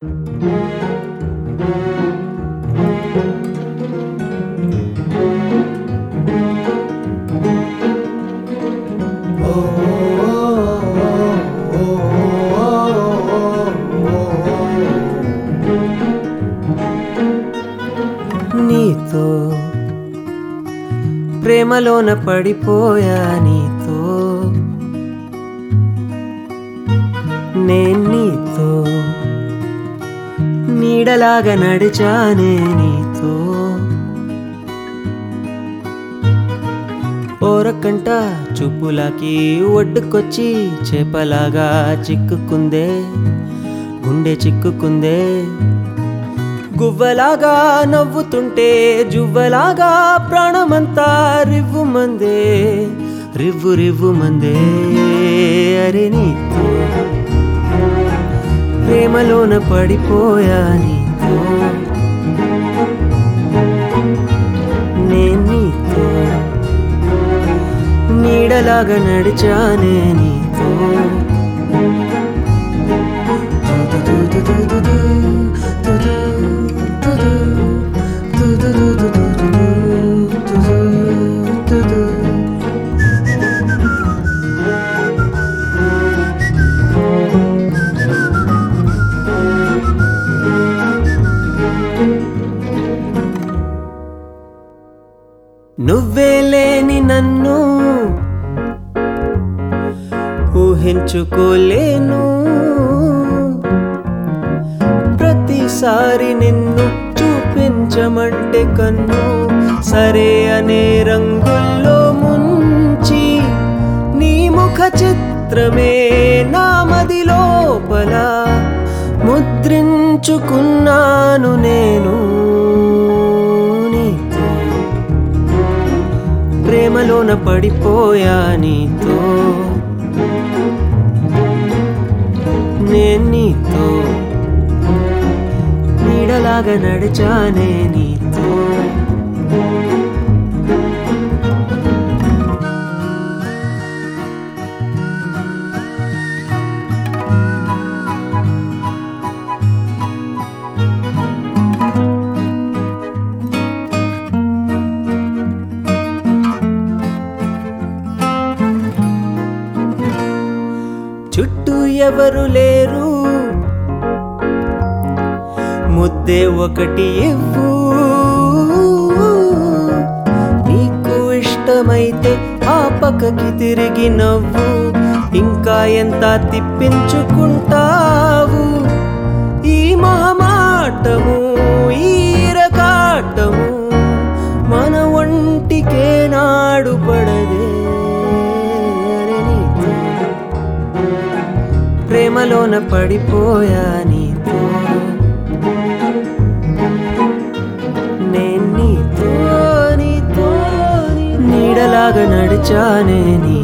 నీతో ప్రేమలోన పడిపోయా నీతో నేను నీతో నీడలాగా నడిచానే నీతో ఓరకంట చూపులాకి ఒడ్డుకొచ్చి చేపలాగా చిక్కుకుందే గుండె చిక్కుకుందే గువ్వలాగా నవ్వుతుంటే జువ్వలాగా ప్రాణమంతా రివ్వు మందే రివ్వు రివ్వు మందే అరే నీతో ప్రేమలోన పడిపోయా నీతో నేను నీతో నీడలాగా నడిచానే నీతో నువ్వే లేని నన్ను ఊహించుకోలేను ప్రతిసారి నిన్ను చూపించమంటే కన్ను సరే అనే రంగుల్లో ముంచి నీ ముఖ చిత్రమే నా మది లోపల ముద్రించుకున్నాను నేను నీతో ప్రేమలోన పడిపోయా నీతో నేను నీతో నీడలాగా నడిచానే నీతో చుట్టూ ఎవరు లేరు ముద్దే ఒకటి ఇవ్వు నీకు ఇష్టమైతే ఆ పక్కకి తిరిగి నవ్వు ఇంకా ఎంత తిప్పించుకుంటావు ఈ మహమాటము ఈ రకాటము మన ఒంటికే నాడు పడదే అరే నీతో ప్రేమలోన పడిపోయా నీతో నేను నీతో నీతో నీడలాగా నడిచానే నీ